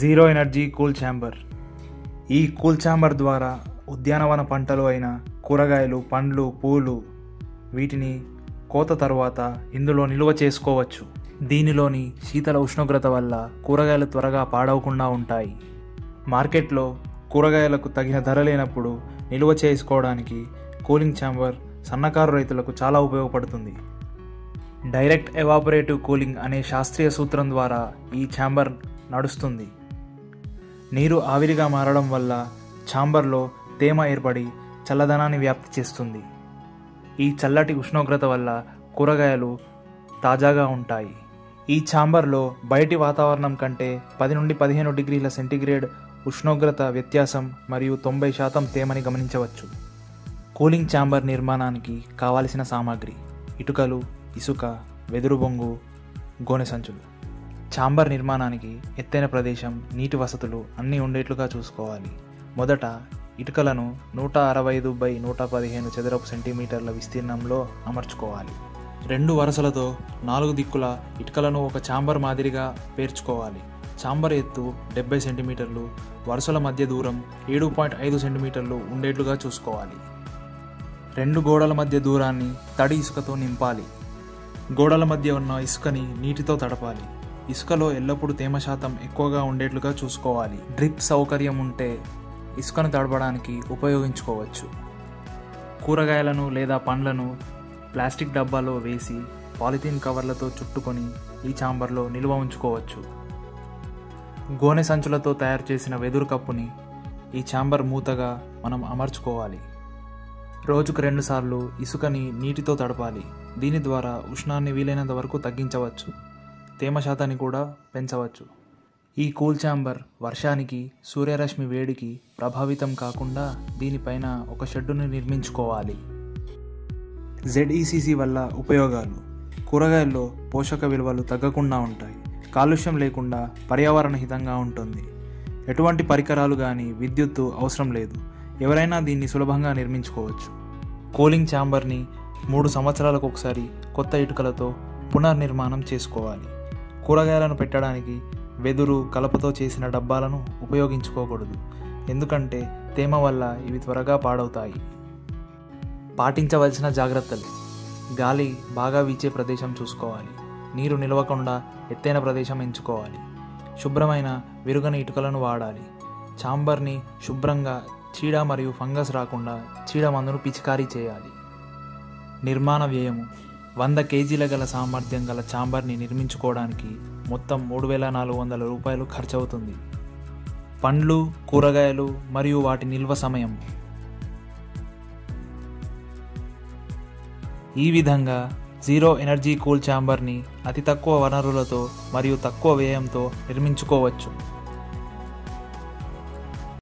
zero energy cool chamber ఈ cool chamber ద్వారా ఉద్యానవన పంటలు అయిన కూరగాయలు పండ్లు పూలు వీటిని కోత తర్వాత ఇందులో నిల్వ చేసుకోవచ్చు దీనిలోని శీతల ఉష్ణోగ్రత వల్ల కూరగాయలు త్వరగా పాడవకుండా ఉంటాయి మార్కెట్లో కూరగాయలకు తగిన ధర లేనప్పుడు నిల్వ చేసుకోవడానికి కూలింగ్ ఛాంబర్ సన్నకారు రైతులకు చాలా ఉపయోగపడుతుంది డైరెక్ట్ ఎవాపరేటివ్ కూలింగ్ అనే శాస్త్రీయ సూత్రం ద్వారా ఈ ఛాంబర్ నడుస్తుంది నీరు ఆవిరిగా మారడం వల్ల ఛాంబర్లో తేమ ఏర్పడి చల్లదనాన్ని వ్యాప్తి చేస్తుంది ఈ చల్లటి ఉష్ణోగ్రత వల్ల కూరగాయలు తాజాగా ఉంటాయి ఈ ఛాంబర్లో బయటి వాతావరణం కంటే పది నుండి పదిహేను డిగ్రీల సెంటీగ్రేడ్ ఉష్ణోగ్రత వ్యత్యాసం మరియు తొంభై శాతం తేమని గమనించవచ్చు కూలింగ్ ఛాంబర్ నిర్మాణానికి కావలసిన సామాగ్రి ఇటుకలు ఇసుక వెదురు బొంగు గోనె సంచులు ఛాంబర్ నిర్మాణానికి ఎత్తైన ప్రదేశం నీటి వసతులు అన్నీ ఉండేట్లుగా చూసుకోవాలి మొదట ఇటుకలను నూట అరవై ఐదు బై నూట పదిహేను చదరపు సెంటీమీటర్ల విస్తీర్ణంలో అమర్చుకోవాలి రెండు వరుసలతో నాలుగు దిక్కుల ఇటుకలను ఒక ఛాంబర్ మాదిరిగా పేర్చుకోవాలి ఛాంబర్ ఎత్తు డెబ్బై సెంటీమీటర్లు వరుసల మధ్య దూరం ఏడు పాయింట్ ఐదు సెంటీమీటర్లు ఉండేట్లుగా చూసుకోవాలి రెండు గోడల మధ్య దూరాన్ని తడి ఇసుకతో నింపాలి గోడల మధ్య ఉన్న ఇసుకని నీటితో తడపాలి ఇసుకలో ఎల్లప్పుడూ తేమ శాతం ఎక్కువగా ఉండేట్లుగా చూసుకోవాలి డ్రిప్ సౌకర్యం ఉంటే ఇసుకను తడపడానికి ఉపయోగించుకోవచ్చు కూరగాయలను లేదా పండ్లను ప్లాస్టిక్ డబ్బాలో వేసి పాలిథీన్ కవర్లతో చుట్టుకొని ఈ ఛాంబర్లో నిల్వ ఉంచుకోవచ్చు గోనె సంచులతో తయారు చేసిన వెదురు కప్పుని ఈ ఛాంబర్ మూతగా మనం అమర్చుకోవాలి రోజుకు రెండుసార్లు ఇసుకని నీటితో తడపాలి దీని ద్వారా ఉష్ణాన్ని వీలైనంత వరకు తగ్గించవచ్చు తేమ శాతాన్ని కూడా పెంచవచ్చు ఈ కూల్ ఛాంబర్ వర్షానికి సూర్యరశ్మి వేడికి ప్రభావితం కాకుండా దీనిపైన ఒక షెడ్డును నిర్మించుకోవాలి జెడ్ఈసిసి వల్ల ఉపయోగాలు కూరగాయల్లో పోషక విలువలు తగ్గకుండా ఉంటాయి కాలుష్యం లేకుండా పర్యావరణ హితంగా ఉంటుంది ఎటువంటి పరికరాలు కానీ విద్యుత్తు అవసరం లేదు ఎవరైనా దీన్ని సులభంగా నిర్మించుకోవచ్చు కూలింగ్ ఛాంబర్ని మూడు సంవత్సరాలకు ఒకసారి కొత్త ఇటుకలతో పునర్నిర్మాణం చేసుకోవాలి కూరగాయలను పెట్టడానికి వెదురు కలపతో చేసిన డబ్బాలను ఉపయోగించుకోకూడదు ఎందుకంటే తేమ వల్ల ఇవి త్వరగా పాడవుతాయి పాటించవలసిన జాగ్రత్తలు గాలి బాగా వీచే ప్రదేశం చూసుకోవాలి నీరు నిలవకుండా ఎత్తైన ప్రదేశం ఎంచుకోవాలి శుభ్రమైన విరుగని ఇటుకలను వాడాలి ఛాంబర్ని శుభ్రంగా చీడ మరియు ఫంగస్ రాకుండా చీడ మందును పిచికారీ చేయాలి నిర్మాణ వ్యయము వంద కేజీల గల సామర్థ్యం గల ఛాంబర్ని నిర్మించుకోవడానికి మొత్తం మూడు వేల నాలుగు వందల రూపాయలు ఖర్చవుతుంది పండ్లు కూరగాయలు మరియు వాటి నిల్వ సమయం ఈ విధంగా జీరో ఎనర్జీ కూల్ ఛాంబర్ని అతి తక్కువ వనరులతో మరియు తక్కువ వ్యయంతో నిర్మించుకోవచ్చు